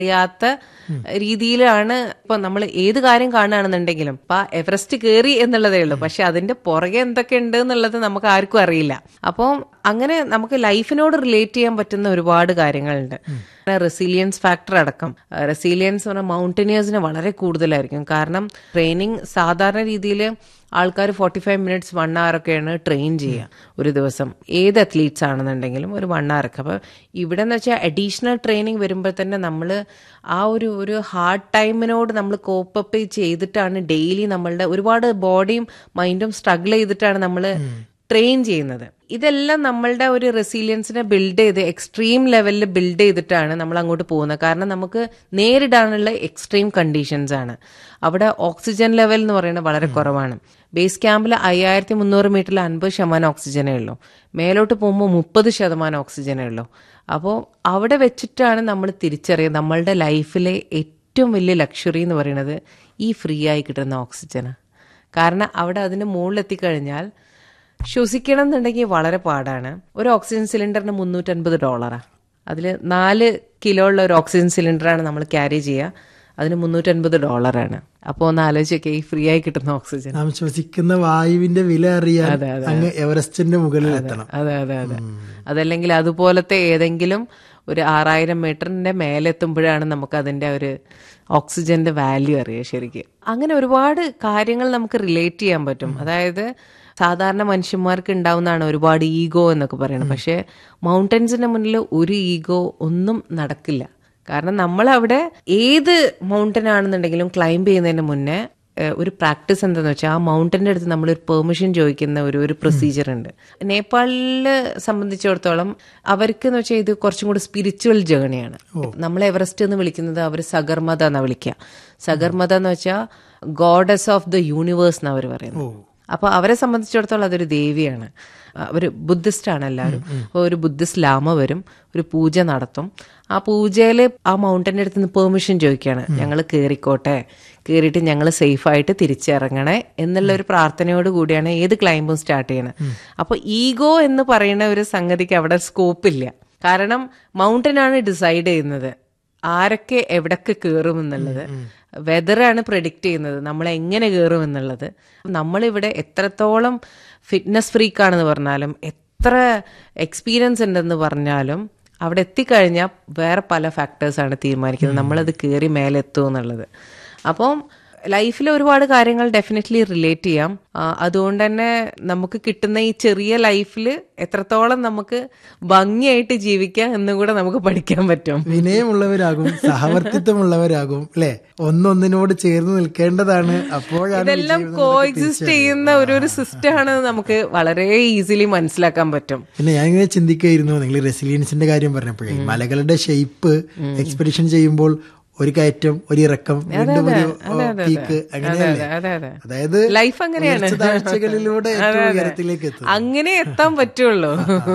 അറിയാത്ത രീതിയിലാണ് ഇപ്പൊ നമ്മൾ ഏത് കാര്യം കാണുകയാണെന്നുണ്ടെങ്കിലും ഇപ്പൊ ആ എവറസ്റ്റ് കയറി എന്നുള്ളതേ ഉള്ളൂ പക്ഷെ അതിന്റെ പുറകെ എന്തൊക്കെ ഉണ്ട് എന്നുള്ളത് നമുക്ക് ആർക്കും അറിയില്ല അപ്പം അങ്ങനെ നമുക്ക് ലൈഫിനോട് റിലേറ്റ് ചെയ്യാൻ പറ്റുന്ന ഒരുപാട് കാര്യങ്ങളുണ്ട് റെസീലിയൻസ് ഫാക്ടർ അടക്കം റെസീലിയൻസ് പറഞ്ഞാൽ മൗണ്ടനിയേഴ്സിന് വളരെ കൂടുതലായിരിക്കും കാരണം ട്രെയിനിങ് സാധാരണ രീതിയിൽ ആൾക്കാർ forty five minutes one hour ഒക്കെയാണ് ട്രെയിൻ ചെയ്യുക ഒരു ദിവസം ഏത് അത്ലീറ്റ്സ് ആണെന്നുണ്ടെങ്കിലും ഒരു വൺ അവർ ഒക്കെ അപ്പോൾ ഇവിടെ എന്ന് വെച്ചാൽ അഡീഷണൽ ട്രെയിനിങ് വരുമ്പോൾ തന്നെ നമ്മൾ ആ ഒരു ഒരു ഹാർഡ് ടൈമിനോട് നമ്മൾ കോപ്പപ്പ് ചെയ്തിട്ടാണ് ഡെയിലി നമ്മളുടെ ഒരുപാട് ബോഡിയും മൈൻഡും സ്ട്രഗിൾ ചെയ്തിട്ടാണ് നമ്മൾ ട്രെയിൻ ചെയ്യുന്നത് ഇതെല്ലാം നമ്മളുടെ ഒരു റെസീലിയൻസിനെ ബിൽഡ് ചെയ്ത് എക്സ്ട്രീം ലെവലിൽ ബിൽഡ് ചെയ്തിട്ടാണ് നമ്മൾ അങ്ങോട്ട് പോകുന്നത് കാരണം നമുക്ക് നേരിടാനുള്ള എക്സ്ട്രീം കണ്ടീഷൻസ് ആണ് അവിടെ ഓക്സിജൻ ലെവൽ എന്ന് പറയുന്നത് വളരെ കുറവാണ് ബേസ് ക്യാമ്പിൽ അയ്യായിരത്തി മുന്നൂറ് മീറ്ററിൽ അൻപത് ശതമാനം ഓക്സിജനേ ഉള്ളൂ മേലോട്ട് പോകുമ്പോൾ മുപ്പത് ശതമാനം ഓക്സിജനേ ഉള്ളൂ അപ്പോൾ അവിടെ വെച്ചിട്ടാണ് നമ്മൾ തിരിച്ചറിയുന്നത് നമ്മളുടെ ലൈഫിലെ ഏറ്റവും വലിയ ലക്ഷറി എന്ന് പറയുന്നത് ഈ ഫ്രീ ആയി കിട്ടുന്ന ഓക്സിജനാണ് കാരണം അവിടെ അതിന് മുകളിലെത്തിക്കഴിഞ്ഞാൽ ശ്വസിക്കണം എന്നുണ്ടെങ്കിൽ വളരെ പാടാണ് ഒരു ഓക്സിജൻ സിലിണ്ടറിന് മുന്നൂറ്റൻപത് ഡോളറാണ് അതിൽ നാല് കിലോ ഉള്ള ഒരു ഓക്സിജൻ സിലിണ്ടറാണ് നമ്മൾ ക്യാരി ചെയ്യുക അതിന് മുന്നൂറ്റൻപത് ഡോളറാണ് അപ്പോൾ ഒന്ന് ആലോചിച്ചൊക്കെ ഈ ഫ്രീ ആയി കിട്ടുന്ന ഓക്സിജൻ നാം ശ്വസിക്കുന്ന വായുവിന്റെ വില അറിയാൻ അങ്ങ് എവറസ്റ്റിന്റെ മുകളിൽ എത്തണം അതെ അതെ അതെ അതല്ലെങ്കിൽ അതുപോലത്തെ ഏതെങ്കിലും ഒരു ആറായിരം മീറ്ററിന്റെ മേലെത്തുമ്പോഴാണ് നമുക്ക് അതിന്റെ ഒരു ഓക്സിജന്റെ വാല്യൂ അറിയുക ശരിക്കും അങ്ങനെ ഒരുപാട് കാര്യങ്ങൾ നമുക്ക് റിലേറ്റ് ചെയ്യാൻ പറ്റും അതായത് സാധാരണ മനുഷ്യന്മാർക്ക് ഉണ്ടാവുന്നതാണ് ഒരുപാട് ഈഗോ എന്നൊക്കെ പറയുന്നത് പക്ഷേ മൗണ്ടൻസിന്റെ മുന്നിൽ ഒരു ഈഗോ ഒന്നും നടക്കില്ല കാരണം നമ്മളവിടെ ഏത് മൗണ്ടൻ ആണെന്നുണ്ടെങ്കിലും ക്ലൈംബ് ചെയ്യുന്നതിന് മുന്നേ ഒരു പ്രാക്ടീസ് എന്താന്ന് വെച്ചാൽ ആ മൗണ്ടന്റെ അടുത്ത് നമ്മൾ ഒരു പെർമിഷൻ ചോദിക്കുന്ന ഒരു ഒരു പ്രൊസീജിയർ ഉണ്ട് നേപ്പാളില് സംബന്ധിച്ചിടത്തോളം അവർക്ക് എന്ന് വെച്ചാൽ ഇത് കുറച്ചും കൂടി സ്പിരിച്വൽ ജേണിയാണ് നമ്മൾ എവറസ്റ്റ് എന്ന് വിളിക്കുന്നത് അവർ സഗർമത എന്നാ വിളിക്കുക സഗർമത എന്ന് വെച്ചാൽ ഗോഡസ് ഓഫ് ദ യൂണിവേഴ്സ് എന്ന് അവർ പറയുന്നത് അപ്പൊ അവരെ സംബന്ധിച്ചിടത്തോളം അതൊരു ദേവിയാണ് അവർ ബുദ്ധിസ്റ്റ് ആണ് എല്ലാവരും അപ്പോൾ ഒരു ബുദ്ധിസ്റ്റ് ലാമ വരും ഒരു പൂജ നടത്തും ആ പൂജയിൽ ആ മൗണ്ടന്റെ അടുത്ത് നിന്ന് പെർമിഷൻ ചോദിക്കുകയാണ് ഞങ്ങൾ കയറിക്കോട്ടെ കയറിയിട്ട് ഞങ്ങൾ സേഫായിട്ട് തിരിച്ചിറങ്ങണേ എന്നുള്ള ഒരു പ്രാർത്ഥനയോട് കൂടിയാണ് ഏത് ക്ലൈംബും സ്റ്റാർട്ട് ചെയ്യണത് അപ്പൊ ഈഗോ എന്ന് പറയുന്ന ഒരു സംഗതിക്ക് അവിടെ സ്കോപ്പില്ല കാരണം മൗണ്ടൻ ആണ് ഡിസൈഡ് ചെയ്യുന്നത് ആരൊക്കെ എവിടൊക്കെ കയറും എന്നുള്ളത് വെതറാണ് പ്രഡിക്റ്റ് ചെയ്യുന്നത് നമ്മൾ എങ്ങനെ കയറും എന്നുള്ളത് നമ്മളിവിടെ എത്രത്തോളം ഫിറ്റ്നസ് ഫ്രീക്കാണെന്ന് പറഞ്ഞാലും എത്ര എക്സ്പീരിയൻസ് ഉണ്ടെന്ന് പറഞ്ഞാലും അവിടെ എത്തിക്കഴിഞ്ഞാൽ വേറെ പല ഫാക്ടേഴ്സാണ് തീരുമാനിക്കുന്നത് നമ്മളത് കയറി മേലെത്തും എന്നുള്ളത് അപ്പം ലൈഫിൽ ഒരുപാട് കാര്യങ്ങൾ ഡെഫിനറ്റ്ലി റിലേറ്റ് ചെയ്യാം അതുകൊണ്ട് തന്നെ നമുക്ക് കിട്ടുന്ന ഈ ചെറിയ ലൈഫിൽ എത്രത്തോളം നമുക്ക് ഭംഗിയായിട്ട് ജീവിക്കാം എന്നും കൂടെ നമുക്ക് പഠിക്കാൻ പറ്റും വിനയമുള്ളവരാകും സഹവർത്തിത്വമുള്ളവരാകും അല്ലെ ഒന്നൊന്നിനോട് ചേർന്ന് നിൽക്കേണ്ടതാണ് അപ്പോഴാണ് ഇതെല്ലാം കോ എക്സിസ്റ്റ് ചെയ്യുന്ന ഒരു ഒരു സിസ്റ്റം ആണ് നമുക്ക് വളരെ ഈസിലി മനസ്സിലാക്കാൻ പറ്റും പിന്നെ ഞാൻ ഇങ്ങനെ ചിന്തിക്കുകയായിരുന്നു നിങ്ങൾ റെസിലിയൻസിന്റെ കാര്യം പറഞ്ഞപ്പോഴേ മലകളുടെ ഷേപ്പ് എക്സ്പെഡിഷൻ ചെയ്യുമ്പോൾ ഒരു കയറ്റം ഒരു ഇറക്കം വീണ്ടും ഒരു പീക്ക് അങ്ങനെയല്ലേ അതായത് ലൈഫ് അങ്ങനെയാണ് താഴ്ചകളിലൂടെ ഏറ്റവും ഉയരത്തിലേക്ക് എത്തും അങ്ങനെ എത്താൻ പറ്റുള്ളൂ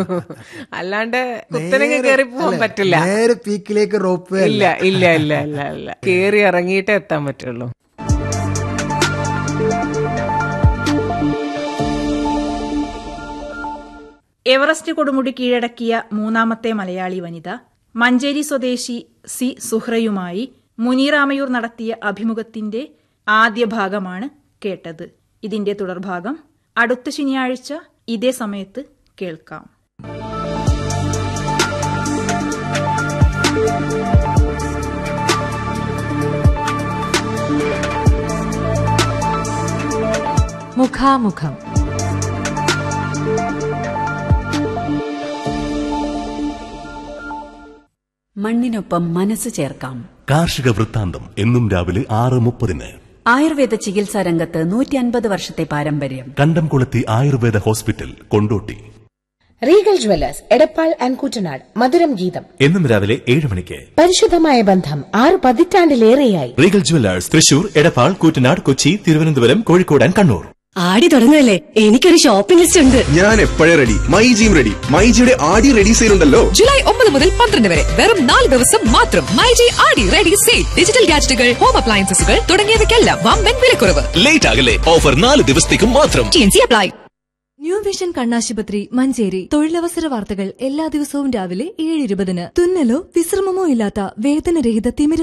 അല്ലാണ്ട് കുത്തനങ്ങ് കയറി പോകാൻ പറ്റില്ല നേരെ പീക്കിലേക്ക് റോപ്പ് ഇല്ല ഇല്ല ഇല്ല ഇല്ല ഇല്ല കയറി ഇറങ്ങിയിട്ടേ എത്താൻ പറ്റുള്ളൂ എവറസ്റ്റ് കൊടുമുടി കീഴടക്കിയ മൂന്നാമത്തെ മലയാളി വനിത മഞ്ചേരി സ്വദേശി സി സുഹ്രയുമായി മുനീറാമയൂർ നടത്തിയ അഭിമുഖത്തിന്റെ ആദ്യ ഭാഗമാണ് കേട്ടത് ഇതിന്റെ തുടർഭാഗം അടുത്ത ശനിയാഴ്ച ഇതേ സമയത്ത് കേൾക്കാം മുഖാമുഖം മണ്ണിനൊപ്പം മനസ്സ് ചേർക്കാം കാർഷിക വൃത്താന്തം എന്നും രാവിലെ ആറ് മുപ്പതിന് ആയുർവേദ ചികിത്സാ രംഗത്ത് നൂറ്റി അൻപത് വർഷത്തെ പാരമ്പര്യം Kandamkulathy Ayurveda hospital Kondotty Regal jewellers Edappal and Kuttanad മധുരം ഗീതം എന്നും രാവിലെ ഏഴ് മണിക്ക് പരിശുദ്ധമായ ബന്ധം ആറ് പതിറ്റാണ്ടിലേറെയായി Regal jewellers Thrissur Edappal Koottanad Kochi Thiruvananthapuram Kozhikode and Kannur Aadi തുടങ്ങുകയല്ലേ എനിക്കൊരു ഷോപ്പിംഗ് ലിസ്റ്റ് ഉണ്ട് ഞാൻ എപ്പോഴേ റെഡി മൈജിയും റെഡി മൈജിയുടെ ആടി റെഡി സെയിൽ ഉണ്ടല്ലോ ജൂലൈ ഒമ്പത് മുതൽ പന്ത്രണ്ട് വരെ വെറും നാല് ദിവസം മാത്രം myG Aadi ready sale digital ഗാഡ്ജറ്റുകൾ ഹോം അപ്ലയൻസസുകൾ തുടങ്ങിയവയ്ക്കെല്ലാം വമ്പൻ വിലക്കുറവ് ലേറ്റ് ആകല്ലേ ഓഫർ നാല് ദിവസത്തേക്കും മാത്രം T N C apply new vision കണ്ണാശുപത്രി മഞ്ചേരി തൊഴിലവസര വാർത്തകൾ എല്ലാ ദിവസവും രാവിലെ ഏഴ് ഇരുപതിന് തുന്നലോ വിശ്രമമോ ഇല്ലാത്ത വേദനരഹിത തിമിര